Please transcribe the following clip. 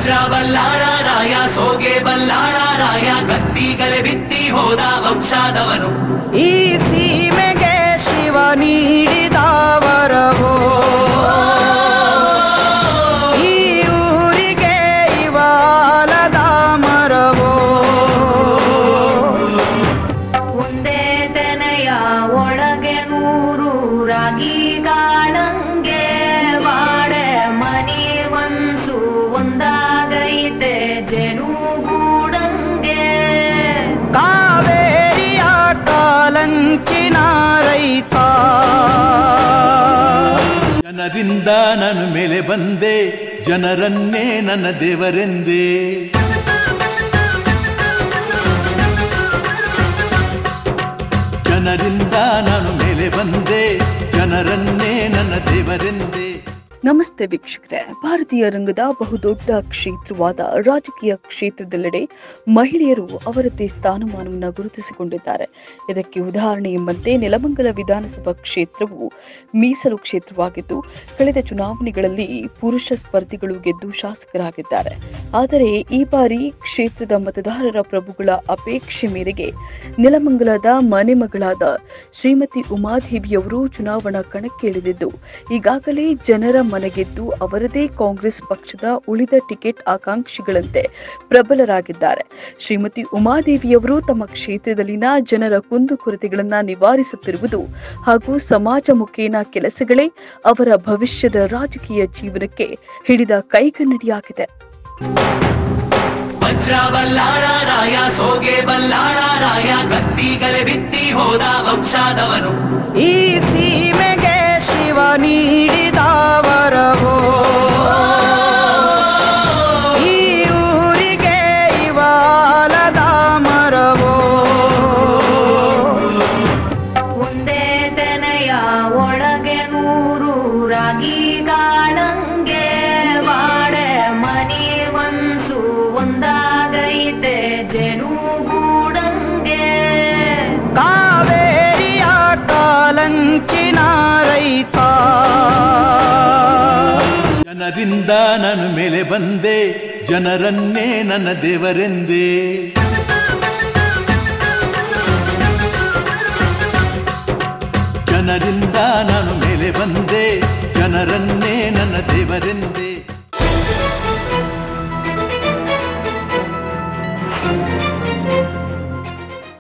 ವಜ್ರ ಬಲ್ಲಾಳ ರಾಯ ಸೋಗೆ ಬಲ್ಲಾಳ ರಾಯ ಕತ್ತಿಗಲೆ ಬಿತ್ತಿ ಹೋದ ವಂಶಾದವನು ಈ ಸೀಮೆಗೆ ಶಿವ ನೀಡಿದ ವರವೋ ಈ ಊರಿಗೆ ಇವಾಲದ ಮರವೋ ಒಂದೇ ತೆನೆಯ ಒಳಗೆ ನೂರು ರಾಗಿ ಕಾಳಂಗೆ ಬಾಡೆ ಮನಿ ಮನ್ಸು ಒಂದಾಗೈತೆ ಜನುಗೂಡಂಗೆ ಕಾವೇರಿಯ ಕಾಲಂಚಿನ ರೈತ ಜನರಿಂದ ನಾನು ಮೇಲೆ ಬಂದೆ ಜನರನ್ನೇ ನನ್ನ ದೇವರೆಂದೇ ಜನರಿಂದ ನಾನು ಮೇಲೆ ಬಂದೆ ಜನರನ್ನೇ ನನ್ನ ದೇವರೆಂದೇ ನಮಸ್ತೆ ವೀಕ್ಷಕರೇ ಭಾರತೀಯ ರಂಗದ ಬಹುದೊಡ್ಡ ಕ್ಷೇತ್ರವಾದ ರಾಜಕೀಯ ಕ್ಷೇತ್ರದೆಲ್ಲೆಡೆ ಮಹಿಳೆಯರು ಅವರದ್ದೇ ಸ್ಥಾನಮಾನವನ್ನು ಗುರುತಿಸಿಕೊಂಡಿದ್ದಾರೆ ಇದಕ್ಕೆ ಉದಾಹರಣೆ ಎಂಬಂತೆ ನೆಲಮಂಗಲ ವಿಧಾನಸಭಾ ಕ್ಷೇತ್ರವು ಮೀಸಲು ಕ್ಷೇತ್ರವಾಗಿದ್ದು ಕಳೆದ ಚುನಾವಣೆಗಳಲ್ಲಿ ಪುರುಷ ಸ್ಪರ್ಧಿಗಳು ಗೆದ್ದು ಶಾಸಕರಾಗಿದ್ದಾರೆ ಆದರೆ ಈ ಬಾರಿ ಕ್ಷೇತ್ರದ ಮತದಾರರ ಪ್ರಭುಗಳ ಅಪೇಕ್ಷೆ ಮೇರೆಗೆ ನೆಲಮಂಗಲದ ಮನೆ ಮಗಳಾದ ಶ್ರೀಮತಿ ಉಮಾದೇವಿಯವರು ಚುನಾವಣಾ ಕಣಕ್ಕೆ ಇಳಿದಿದ್ದು ಈಗಾಗಲೇ ಜನರ ಮನಗೆದ್ದು ಅವರದೇ ಕಾಂಗ್ರೆಸ್ ಪಕ್ಷದ ಉಳಿದ ಟಿಕೆಟ್ ಆಕಾಂಕ್ಷಿಗಳಂತೆ ಪ್ರಬಲರಾಗಿದ್ದಾರೆ ಶ್ರೀಮತಿ ಉಮಾದೇವಿಯವರು ತಮ್ಮ ಕ್ಷೇತ್ರದಲ್ಲಿನ ಜನರ ಕುಂದುಕೊರತೆಗಳನ್ನು ನಿವಾರಿಸುತ್ತಿರುವುದು ಹಾಗೂ ಸಮಾಜ ಮುಖೇನ ಕೆಲಸಗಳೇ ಅವರ ಭವಿಷ್ಯದ ರಾಜಕೀಯ ಜೀವನಕ್ಕೆ ಹಿಡಿದ ಕೈಗನ್ನಡಿಯಾಗಿದೆ ವಜ್ರ ಬಲ್ಲಾಳ ರಾಯ ಸೋಗೆ ಬಲ್ಲಾಳ ರಾಯ ಕತ್ತಿಗಲೆ ಬಿತ್ತಿ ಹೋದ ವಂಶಾದವನು ಈ ಸೀಮೆಗೆ ಶಿವ ನೀಡಿದ ವರವೋ ಈ ಊರಿಗೆ ಇವಾಲದ ಮರವೋ ಒಂದೇ ತೆನೆಯ ಒಳಗೆ ನೂರು ರಾಗಿ ಕಾಳಂಗೆ ಬಾಡೆ ಮನಿ ಮನ್ಸು ಒಂದಾಗೈತೆ ಜನುಗೂಡಂಗೆ ಕಾವೇರಿಯ ಕಾಲಂಚಿನ ರೈತ ಜನರಿಂದ ನಾನು ಮೇಲೆ ಬಂದೆ ಜನರನ್ನೇ ನನ್ನ ದೇವರೆಂದೇ ಜನರಿಂದ ನಾನು ಮೇಲೆ ಬಂದೆ ಜನರನ್ನೇ ನನ್ನ ದೇವರೆಂದೇ